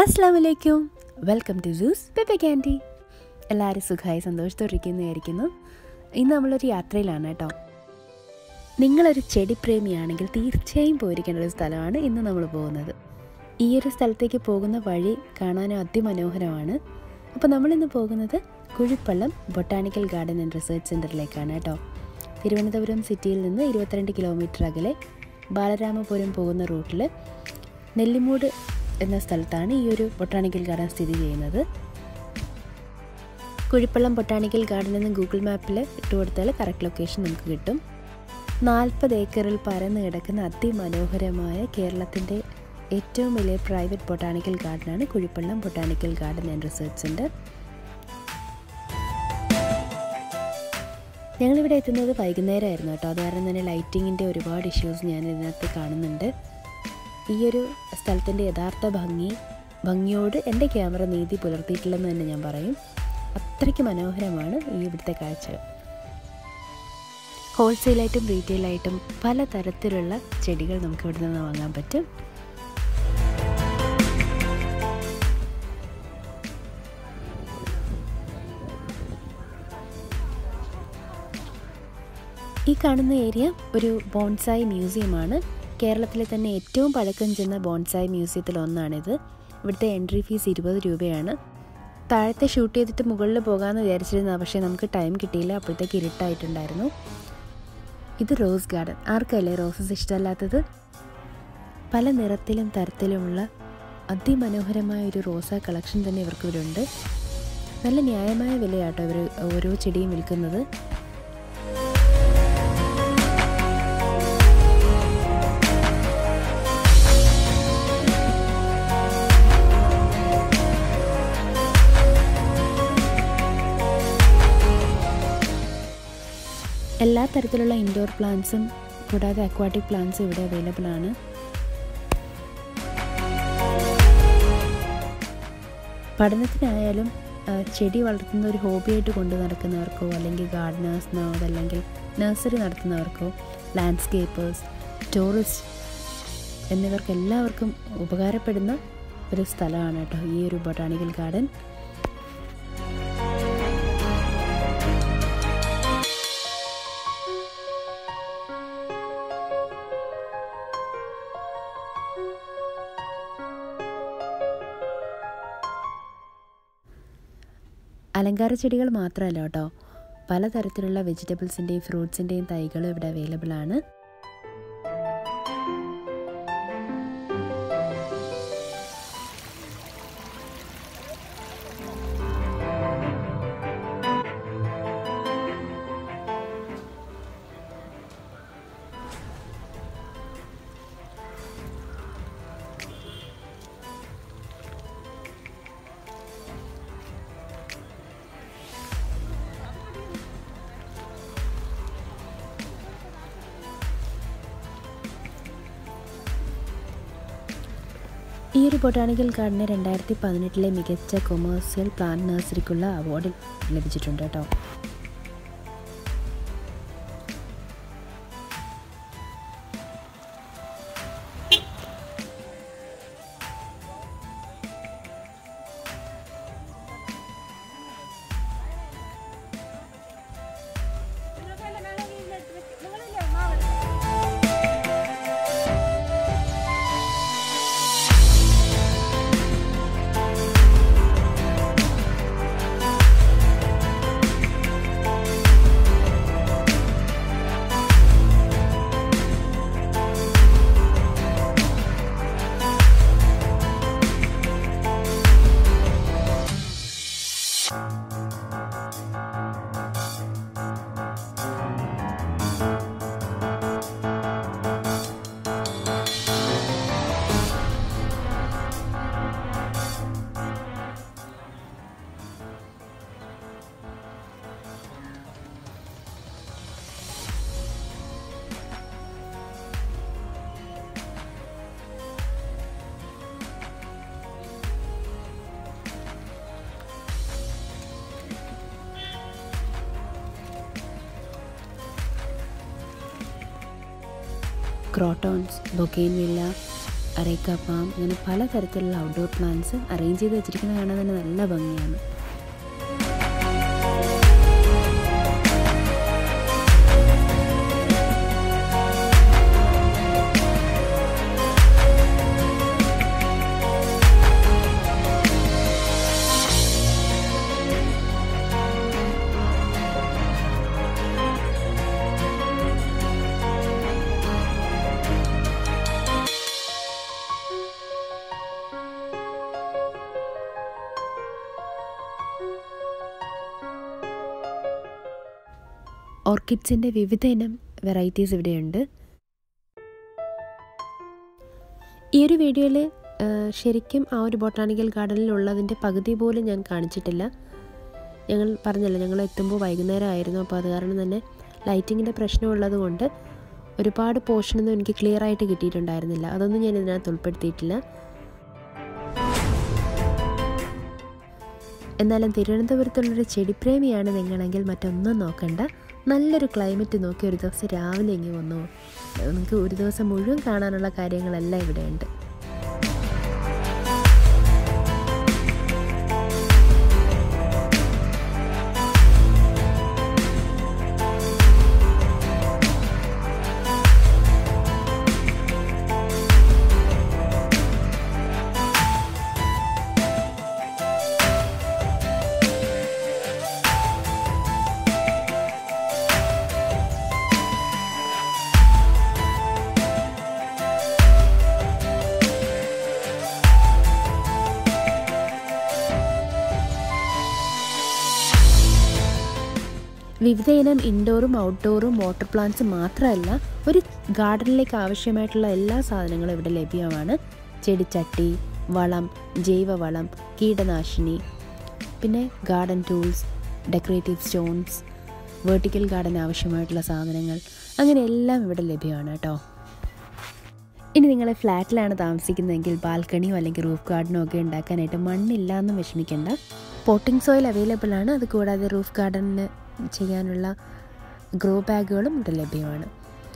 അസ്സാം വലൈക്കും welcome to സൂസ് പെപ്പെ ക്യാൻഡി എല്ലാവരും സുഖമായി സന്തോഷത്തോടിരിക്കുന്നതായിരിക്കുന്നു ഇന്ന് നമ്മളൊരു യാത്രയിലാണ് കേട്ടോ നിങ്ങളൊരു ചെടി പ്രേമിയാണെങ്കിൽ തീർച്ചയായും പോയിരിക്കേണ്ട ഒരു സ്ഥലമാണ് ഇന്ന് നമ്മൾ പോകുന്നത് ഈ ഒരു സ്ഥലത്തേക്ക് പോകുന്ന വഴി കാണാനും അതിമനോഹരമാണ് അപ്പോൾ നമ്മളിന്ന് പോകുന്നത് Kuzhippallam botanical garden and research സെൻറ്ററിലേക്കാണ് കേട്ടോ തിരുവനന്തപുരം സിറ്റിയിൽ നിന്ന് ഇരുപത്തിരണ്ട് കിലോമീറ്റർ അകലെ ബാലരാമപുരം പോകുന്ന റൂട്ടിൽ നെല്ലിമൂട് എന്ന സ്ഥലത്താണ് ഈ ഒരു ബൊട്ടാണിക്കൽ ഗാർഡൻ സ്ഥിതി ചെയ്യുന്നത് കുഴിപ്പള്ളം ബൊട്ടാണിക്കൽ ഗാർഡൻ എന്ന് ഗൂഗിൾ മാപ്പിൽ ഇട്ട് കൊടുത്താൽ കറക്റ്റ് ലൊക്കേഷൻ നമുക്ക് കിട്ടും നാൽപ്പത് ഏക്കറിൽ പരന്ന് കിടക്കുന്ന അതിമനോഹരമായ കേരളത്തിൻ്റെ ഏറ്റവും വലിയ പ്രൈവറ്റ് ബൊട്ടാണിക്കൽ ഗാർഡനാണ് Kuzhippallam botanical garden and research centre ഞങ്ങളിവിടെ എത്തുന്നത് വൈകുന്നേരമായിരുന്നു കേട്ടോ അത് കാരണം തന്നെ ലൈറ്റിങ്ങിൻ്റെ ഒരുപാട് ഇഷ്യൂസ് ഞാൻ ഇതിനകത്ത് കാണുന്നുണ്ട് ഈ ഒരു സ്ഥലത്തിൻ്റെ യഥാർത്ഥ ഭംഗി ഭംഗിയോട് എൻ്റെ ക്യാമറ നീതി പുലർത്തിയിട്ടില്ലെന്ന് തന്നെ ഞാൻ പറയും അത്രയ്ക്ക് മനോഹരമാണ് ഈ ഇവിടുത്തെ കാഴ്ച ഹോൾസെയിലായിട്ടും റീറ്റെയിലായിട്ടും പല തരത്തിലുള്ള ചെടികൾ നമുക്ക് ഇവിടെ നിന്ന് വാങ്ങാൻ പറ്റും ഈ കാണുന്ന ഏരിയ ഒരു ബോൺസായി മ്യൂസിയമാണ് കേരളത്തിലെ തന്നെ ഏറ്റവും പഴക്കം ചെന്ന ബോൺസായി മ്യൂസിയത്തിൽ ഒന്നാണിത് ഇവിടുത്തെ എൻട്രി ഫീസ് ഇരുപത് രൂപയാണ് താഴത്തെ ഷൂട്ട് ചെയ്തിട്ട് മുകളിൽ പോകാമെന്ന് വിചാരിച്ചിരുന്ന പക്ഷേ നമുക്ക് ടൈം കിട്ടിയില്ല അപ്പോഴത്തേക്ക് ഇരുട്ടായിട്ടുണ്ടായിരുന്നു ഇത് റോസ് ഗാർഡൻ ആർക്കല്ലേ റോസസ് ഇഷ്ടമല്ലാത്തത് പല നിറത്തിലും തരത്തിലുമുള്ള അതിമനോഹരമായ ഒരു റോസ കളക്ഷൻ തന്നെ ഇവർക്കിവിടുണ്ട് നല്ല ന്യായമായ വിലയാട്ടോ ഇവർ ഓരോ ചെടിയും വിൽക്കുന്നത് എല്ലാ തരത്തിലുള്ള ഇൻഡോർ പ്ലാന്റ്സും കൂടാതെ അക്വാട്ടിക് പ്ലാന്റ്സും ഇവിടെ അവൈലബിൾ ആണ് പഠനത്തിനായാലും ചെടി വളർത്തുന്ന ഒരു ഹോബിയായിട്ട് കൊണ്ടു നടക്കുന്നവർക്കോ അല്ലെങ്കിൽ ഗാർഡനേഴ്സിനോ അതല്ലെങ്കിൽ നഴ്സറി നടത്തുന്നവർക്കോ ലാൻഡ്സ്കേപ്പേഴ്സ് ടൂറിസ്റ്റ് എന്നിവർക്ക് എല്ലാവർക്കും ഉപകാരപ്പെടുന്ന ഒരു സ്ഥലമാണ് കേട്ടോ ഈ ഒരു ബൊട്ടാണിക്കൽ ഗാർഡൻ അലങ്കാര ചെടികൾ മാത്രമല്ല കേട്ടോ പലതരത്തിലുള്ള വെജിറ്റബിൾസിൻ്റെയും ഫ്രൂട്ട്സിൻ്റെയും തൈകളും ഇവിടെ അവൈലബിൾ ആണ് ഈ ഒരു ബൊട്ടാണിക്കൽ ഗാർഡന് രണ്ടായിരത്തി പതിനെട്ടിലെ മികച്ച കൊമേഴ്സ്യൽ പ്ലാന്റ് നഴ്സറിക്കുള്ള അവാർഡ് ലഭിച്ചിട്ടുണ്ട് കേട്ടോ ക്രോട്ടോൺസ് ബൊക്കെയിൻ വില്ല അരേക്ക പാം അങ്ങനെ പലതരത്തിലുള്ള ഔട്ട്ഡോർ പ്ലാന്റ്സ് അറേഞ്ച് ചെയ്ത് വെച്ചിരിക്കുന്നത് കാണാൻ തന്നെ നല്ല ഭംഗിയാണ് ഓർക്കിഡ്സിൻ്റെ വിവിധ ഇനം വെറൈറ്റീസ് ഇവിടെയുണ്ട് ഈ ഒരു വീഡിയോയിൽ ശരിക്കും ആ ഒരു ബൊട്ടാണിക്കൽ ഗാർഡനിൽ ഉള്ളതിൻ്റെ പകുതി പോലും ഞാൻ കാണിച്ചിട്ടില്ല ഞങ്ങൾ പറഞ്ഞല്ലോ ഞങ്ങൾ എത്തുമ്പോൾ വൈകുന്നേരം ആയിരുന്നു അപ്പോൾ അത് കാരണം തന്നെ ലൈറ്റിങ്ങിൻ്റെ പ്രശ്നമുള്ളത് കൊണ്ട് ഒരുപാട് പോർഷനൊന്നും എനിക്ക് ക്ലിയർ ആയിട്ട് കിട്ടിയിട്ടുണ്ടായിരുന്നില്ല അതൊന്നും ഞാൻ ഇതിനകത്ത് ഉൾപ്പെടുത്തിയിട്ടില്ല എന്നാലും തിരുവനന്തപുരത്തുള്ളൊരു ചെടിപ്രേമിയാണ് നിങ്ങളെങ്കിൽ മറ്റൊന്നും നോക്കണ്ട നല്ലൊരു ക്ലൈമറ്റ് നോക്കി ഒരു ദിവസം രാവിലെ ഇങ്ങ് വന്നു നിങ്ങൾക്ക് ഒരു ദിവസം മുഴുവൻ കാണാനുള്ള കാര്യങ്ങളെല്ലാം ഇവിടെയുണ്ട് വിവിധ ഇനം ഇൻഡോറും ഔട്ട്ഡോറും വാട്ടർ പ്ലാന്റ്സ് മാത്രമല്ല ഒരു ഗാർഡനിലേക്ക് ആവശ്യമായിട്ടുള്ള എല്ലാ സാധനങ്ങളും ഇവിടെ ലഭ്യമാണ് ചെടിച്ചട്ടി വളം ജൈവവളം കീടനാശിനി പിന്നെ garden tools decorative stones vertical garden ആവശ്യമായിട്ടുള്ള സാധനങ്ങൾ അങ്ങനെ എല്ലാം ഇവിടെ ലഭ്യമാണ് കേട്ടോ ഇനി നിങ്ങൾ ഫ്ലാറ്റിലാണ് താമസിക്കുന്നതെങ്കിൽ ബാൽക്കണിയോ അല്ലെങ്കിൽ റൂഫ് ഗാർഡനോ ഒക്കെ ഉണ്ടാക്കാനായിട്ട് മണ്ണില്ല എന്നും വിഷമിക്കേണ്ട പോട്ടിംഗ് സോയിൽ അവൈലബിൾ ആണ് അത് കൂടാതെ റൂഫ് ഗാർഡനിന് ചെയ്യാനുള്ള ഗ്രോ ബാഗുകളും ഇവിടെ ലഭ്യമാണ്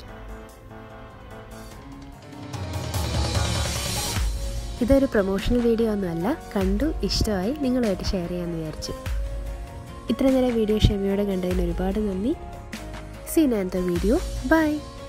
ഇതൊരു പ്രൊമോഷണൽ വീഡിയോ ഒന്നുമല്ല കണ്ടു ഇഷ്ടമായി നിങ്ങളുമായിട്ട് ഷെയർ ചെയ്യാമെന്ന് വിചാരിച്ചു ഇത്ര നേരം വീഡിയോ ക്ഷമയോടെ കണ്ടതിന് ഒരുപാട് നന്ദി സീനാന്ത വീഡിയോ ബൈ